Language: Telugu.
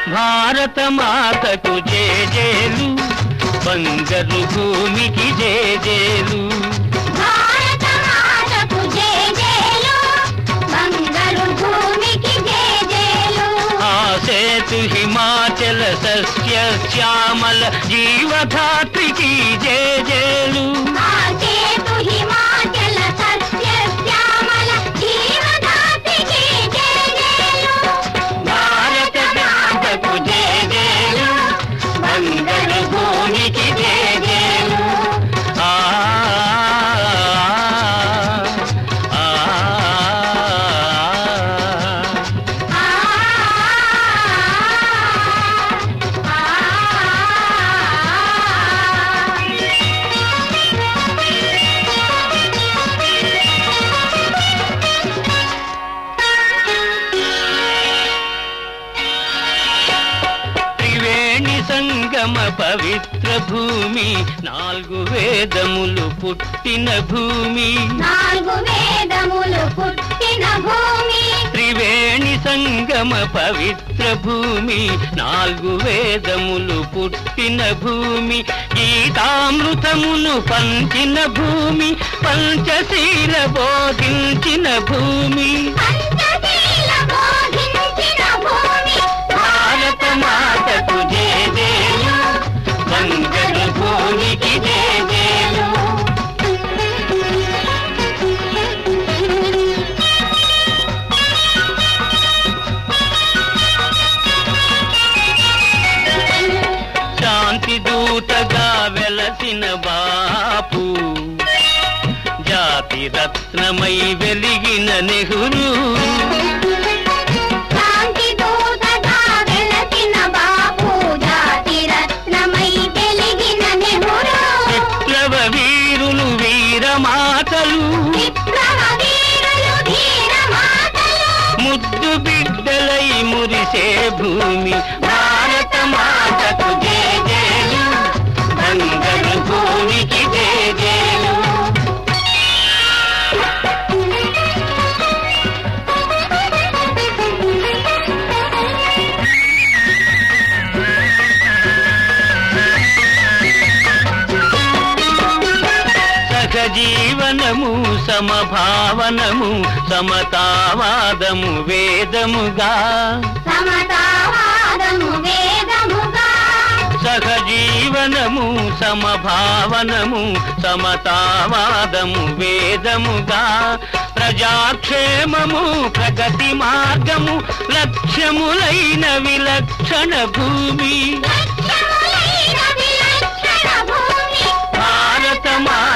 భారత మాతకు జేజేలు బంగారు భూమికి జేజేలు భారత మాతకు జేజేలు బంగారు భూమికి జేజేలు ఆ సేతు హిమాచల సస్య శ్యామల జీవధాత్రికి జేజేలు ఆ చేతు హిమాచల సస్య శ్యామల జీవదాతికి జేజేలు భారత మాతకు జేజేలు బంగారు భూమికి జేజేలు ఆ ఆ, ఆ. ఆ త్రివేణి సంగమ పవిత్ర భూమి నాలుగు వేదములు పుట్టిన భూమి నాలుగు వేదములు పుట్టిన భూమి త్రివేణి సంగమ పవిత్ర భూమి నాలుగు వేదములు పుట్టిన భూమి గీతామృతమును పంచిన భూమి పంచశీల బోధించిన భూమి పంచశీల బోధించిన భూమి భారత మాతకు జేజేలు బంగారు భూమికి జేజేలు శాంతి దూతగా వెలసిన బాపు జాతి రత్నమై వెలిగిన నెహ్రూ శాంతి దూతగా వెలసిన బాపు జాతి రత్నమై వెలిగిన నెహ్రూ విప్లవ వీరులు వీరమాతలు విప్లవ వీరులు ధీర మాతలు ముద్దు బిడ్డలై మురిసే భూమి భారత మాతకు జేజేలు బంగారు భూమికి జేజేలు సహజీవనము సమభావనము సమతావాదము వేదముగా సమతావాదము వేదముగా సహజీవనము సమభావనము సమతావాదము వేదముగా ప్రజాక్షేమము ప్రగతి మార్గము లక్ష్యములైన విలక్షణ భూమి లక్ష్యములైన విలక్షణ భూమి భారత మా